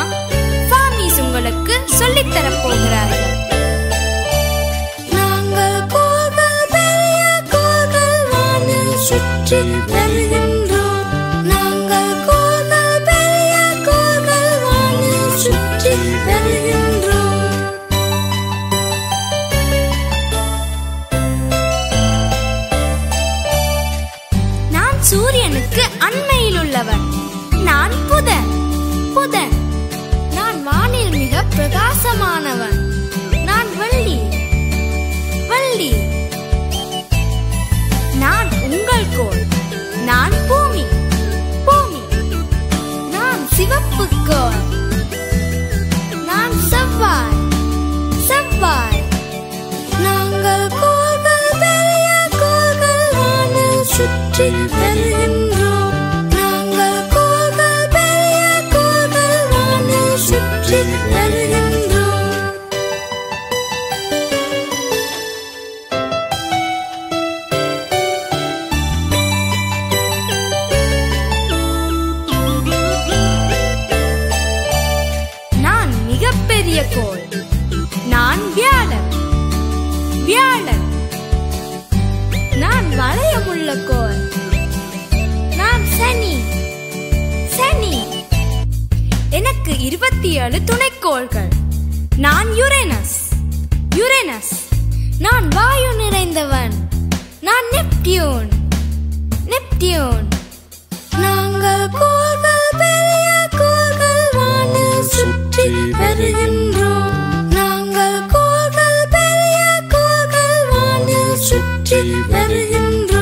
ஃபாமிஸ் உங்களுக்கு சொல்லித் தரப் போகிறார்கள் நாங்கள் கோள்கள் பெரிய கோள்கள் வானில் சுற்றி வருகின்றோம் நாங்கள் கோள்கள் பெரிய கோள்கள் வானில் சுற்றி வருகின்றோம் நான் சூரியனுக்கு அண்மையில் உள்ளவன் நான் புதன் புதன் நான் வானில் மிக பிரகாசமானவன் நான் வள்ளி வள்ளி நான் உங்கள் கோள் நான் பூமி பூமி நான் சிவப்பு கோள் நான் செவ்வாய் செவ்வாய் நாங்கள் கோள்கள் பெரிய கோள்கள் வானில் சுற்றி வருகின்றோம் நாங்கள் கோள்கள் பெரிய கோள்கள் வானில் சுற்றி வருகின்றோம் நான் மிகப்பெரிய கோள் நான் வியாழன் வியாழன் நான் வளையமுள்ள கோள் நான் சனி சனி எனக்கு இருபத்தி ஏழு துணைக்கோள்கள் நான் யுரேனஸ் யுரேனஸ் நான் வாயு நிறைந்தவன் நான் நெப்டியூன் நெப்டியூன் நாங்கள் கோள்கள் பெரிய கோள்கள் வானில் சுற்றி வருகின்றோம் நாங்கள் கோள்கள் பெரிய கோள்கள் வானில் சுற்றி வருகின்றோம்